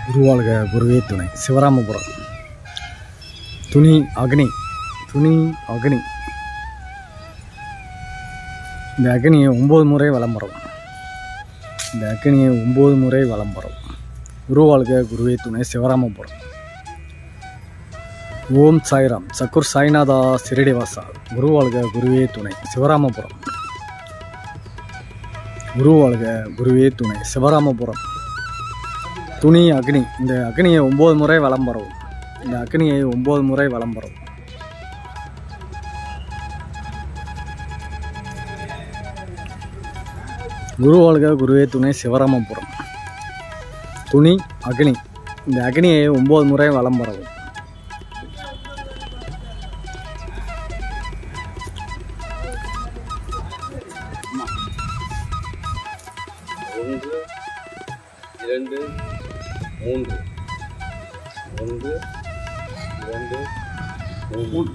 குருவாழ்க குருவே துணை சிவராமபுரம் துணி அக்னி துணி அக்னி இந்த அக்னியை ஒம்பது முறை வலம் வரும் இந்த அக்னியை ஒம்பது முறை வலம் வரும் குருவாழ்க குருவே துணை சிவராமபுரம் ஓம் சாய்ராம் சக்குர் சாய்நாதா சிரடிவாசா குருவாழ்க குருவே துணை சிவராமபுரம் குருவாழ்க குருவே துணை சிவராமபுரம் துணி அக்னி இந்த அக்னியை ஒம்பது முறை வலம் வரவும் இந்த அக்னியை ஒம்பது முறை வலம் வரவும் குருவாழ்க குருவே துணை சிவராமபுரம் துணி அக்னி இந்த அக்னியை ஒம்பது முறை வலம் வரவும் ஒன்று இரண்டு மூன்று ஒன்று இரண்டு மூன்று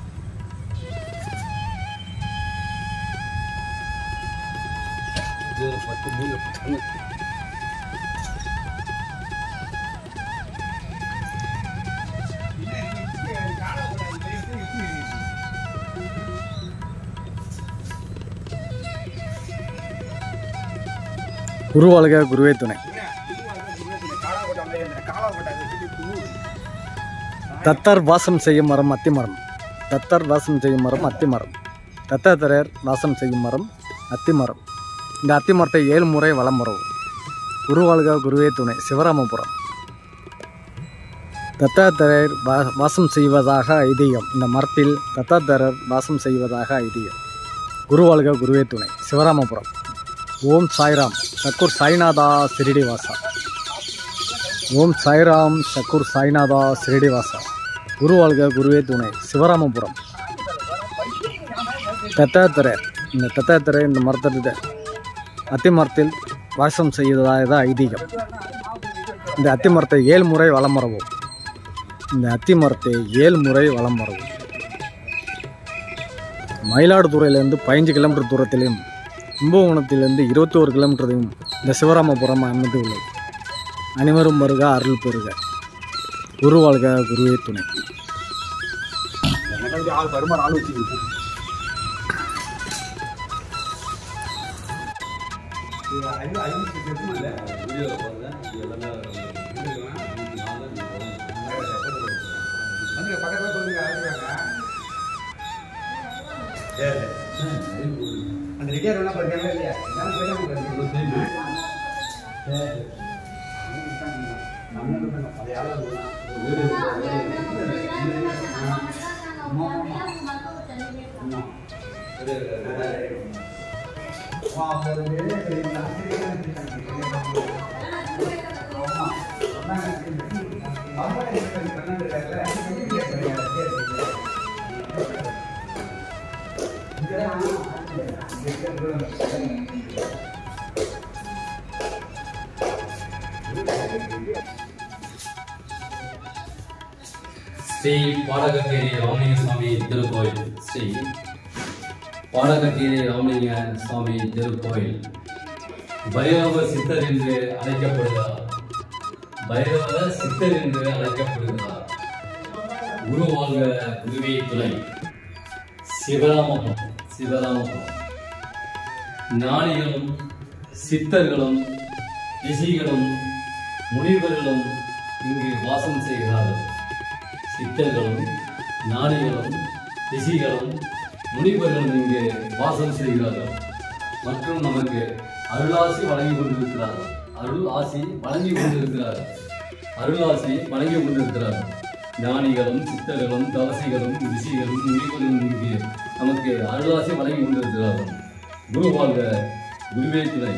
இது ஒரு பத்து மூணு பத்து குருவாழ்க குருவே துணை தத்தர் வாசம் செய்யும் மரம் அத்தி மரம் தத்தர் வாசம் செய்யும் மரம் அத்தி மரம் தத்தாத்திரர் வாசம் செய்யும் மரம் அத்தி மரம் இந்த அத்தி மரத்தை ஏழு முறை வலம் வரவும் குருவாழ்க குருவே துணை சிவராமபுரம் தத்தாத்திரர் வா வாசம் செய்வதாக ஐதீகம் இந்த மரத்தில் தத்தாத்திரர் வாசம் செய்வதாக ஐதீகம் குருவாழ்க குருவே துணை சிவராமபுரம் ஓம் சாய்ராம் சக்குர் சாய்நாதா சிரிடிவாசா ஓம் சாய்ராம் சக்குர் சாய்நாதா சிரிடிவாசா குருவாழ்க குருவே துணை சிவராமபுரம் தத்தாத்திரர் இந்த தத்தாத்திரர் இந்த மரத்தை அத்தி மரத்தில் வாசம் செய்வதாக ஐதீகம் இந்த அத்தி மரத்தை ஏழு முறை வலம் வரவும் இந்த அத்தி மரத்தை ஏழு முறை வலம் வரவும் மயிலாடுதுறையிலேருந்து பதினஞ்சு கிலோமீட்டர் தூரத்திலும் கும்பகோணத்திலிருந்து இருபத்தி ஒரு கிலோமீட்டரையும் இந்த சிவராமபுரம் அமைந்து உள்ளது அனைவரும் வருக அருள் பெறுக குருவாழ்க குருவே துணை ஆள் வருமானம் ஆள் வச்சுக்கிட்டு வீடியோவில் பாருங்க இது எல்லாமே அந்த ரிட்டையர் வேணா படிக்காம இல்லையா ஸ்ரீ பாடகத்தேரி ராமலிங்க சுவாமி திருக்கோயில் ஸ்ரீ பாடகத்தேரி ராமலிங்க சுவாமி திருக்கோயில் பைரவ சித்தர் என்று அழைக்கப்படுகிறார் பைரவ சித்தர் என்று அழைக்கப்படுகிறார் குரு வாழ்க குருவே துணை சிவராமபுரம் சிவராமபுரம் ஞானிகளும் சித்தர்களும் ரிஷிகளும் முனிவர்களும் இங்கு வாசம் செய்கிறார்கள் சித்தர்களும் ஞானிகளும் ரிஷிகளும் முனிவர்களும் இங்கு வாசம் செய்கிறார்கள் மற்றும் நமக்கு அருளாசி வழங்கி கொண்டிருக்கிறார்கள் அருள் ஆசி வழங்கி கொண்டிருக்கிறார்கள் அருளாசி வழங்கி கொண்டிருக்கிறார்கள் ஞானிகளும் சித்தர்களும் தவசிகளும் ரிஷிகளும் முனிவர்களும் இங்கு நமக்கு அருளாசி வழங்கி கொண்டிருக்கிறார்கள் குரு வாழ்க குருவே துணை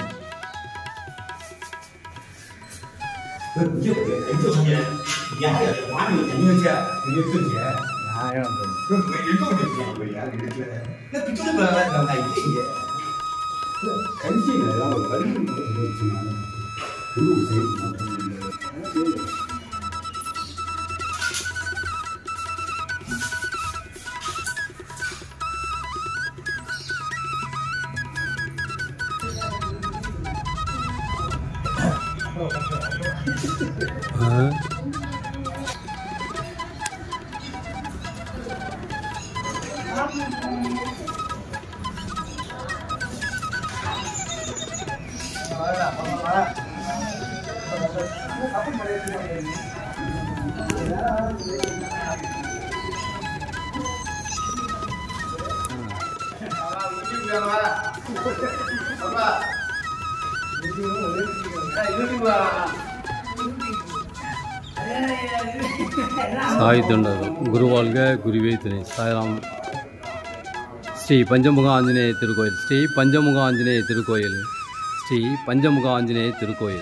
சாய் தொண்டர்கள் குருவாழ்க குருவே துணை சாய்ராம் ஸ்ரீ பஞ்சமுக ஆஞ்சநேய திருக்கோயில் ஸ்ரீ பஞ்சமுக ஆஞ்சநேய திருக்கோயில் ஸ்ரீ பஞ்சமுக ஆஞ்சநேய திருக்கோயில்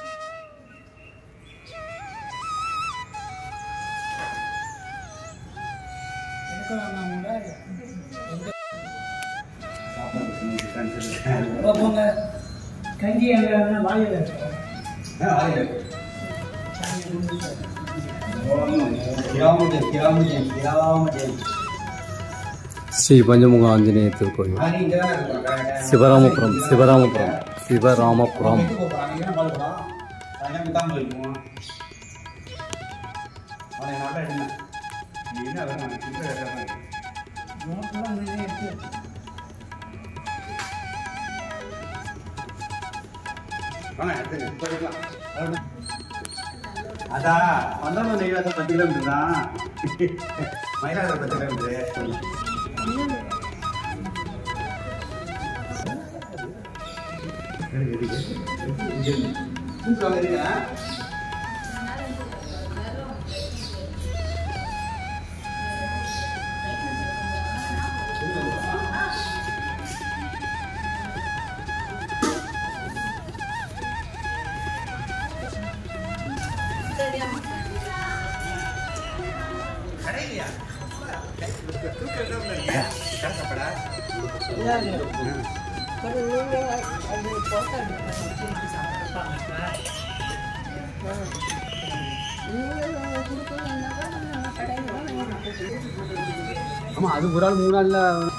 கஞ்சி எங்க வாயில் இருக்கும் ஸ்ரீ பஞ்சமுக ஆஞ்சநேய திருக்கோயில் சிவராமபுரம் சிவராமபுரம் சிவராமபுரம் அதான் வந்தவங்க நெய்வேசம் பத்து கிலோமீட்டர் தான் மயிலாடுதுறை பத்து கிலோமீட்டர் ஆமாம் அது ஒரு ஆள் மூணு நாளில்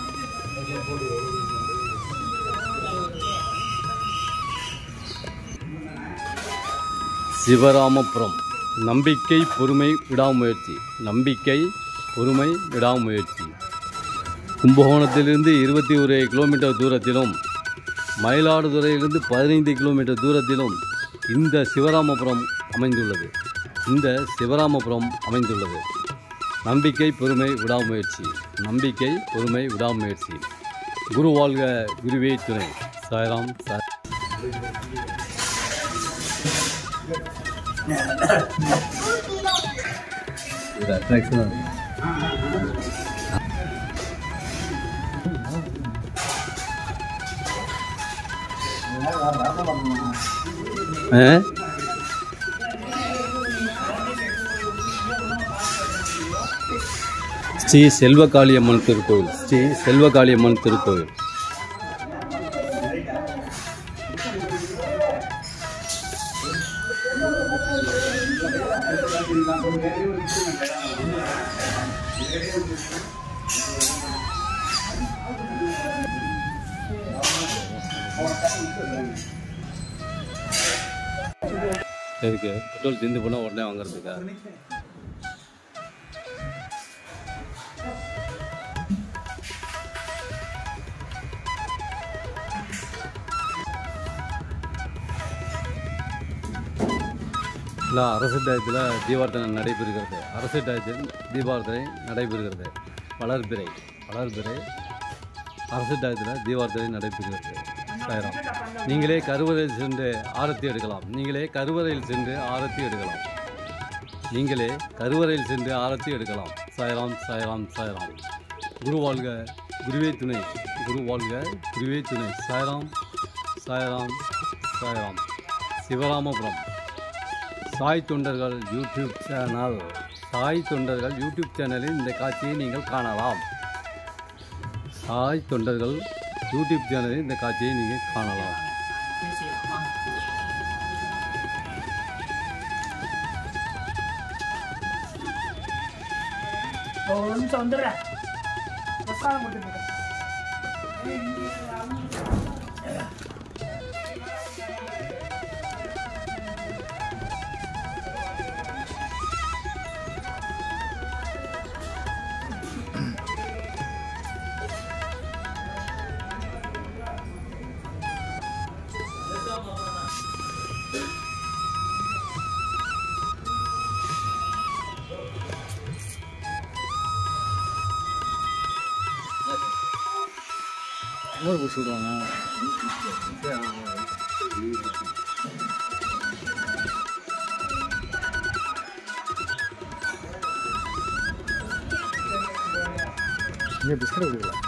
சிவராமபுரம் நம்பிக்கை பொறுமை விடாமுயற்சி நம்பிக்கை பொறுமை விடாமுயற்சி கும்பகோணத்திலிருந்து இருபத்தி ஒரு கிலோமீட்டர் தூரத்திலும் மயிலாடுதுறையிலிருந்து பதினைந்து கிலோமீட்டர் தூரத்திலும் இந்த சிவராமபுரம் அமைந்துள்ளது இந்த சிவராமபுரம் அமைந்துள்ளது நம்பிக்கை பொறுமை விடாமுயற்சி நம்பிக்கை பொறுமை விடாமுயற்சி குரு வாழ்க குருவே துணை சாய்ராம் சாய் இது அட்ராக்ஷனாக இருக்கும் ஆ ஸ்ரீ செல்வகாளியம்மன் திருக்கோயில் ஸ்ரீ செல்வகாளியம்மன் திருக்கோயில் எதுக்கு பெட்ரோல் தீர்ந்து போனால் உடனே வாங்குறதுக்கா இல்லை அரசு டயத்தில் தீபார்த்தனை நடைபெறுகிறது அரசு டயத்தில் தீபார்த்தனை நடைபெறுகிறது வளர்பிறை வளர்பிறை அரசு டயத்தில் தீபார்த்தனை நடைபெறுகிறது சாயிரம் நீங்களே கருவறையில் சென்று ஆரத்தி எடுக்கலாம் நீங்களே கருவறையில் சென்று ஆரத்தி எடுக்கலாம் நீங்களே கருவறையில் சென்று ஆரத்தி எடுக்கலாம் சாயராம் சாயராம் சாயராம் குரு வாழ்க குருவே துணை குரு வாழ்க குருவே துணை சாயராம் சாயராம் சாயராம் சிவராமபுரம் சாய் தொண்டர்கள் யூடியூப் சேனல் சாய் தொண்டர்கள் யூடியூப் சேனலில் இந்த காட்சியை நீங்கள் காணலாம் சாய் தொண்டர்கள் யூடியூப் சேனலில் இந்த காட்சியை நீங்கள் காணலாம் ஒரு நிமிஷம் வந்துடுறேன் பிரசாதம் கொடுத்துட்டு நூறு பிடிச்சி விடுவாங்க இங்கே பிஸ்கட் கொடுக்கல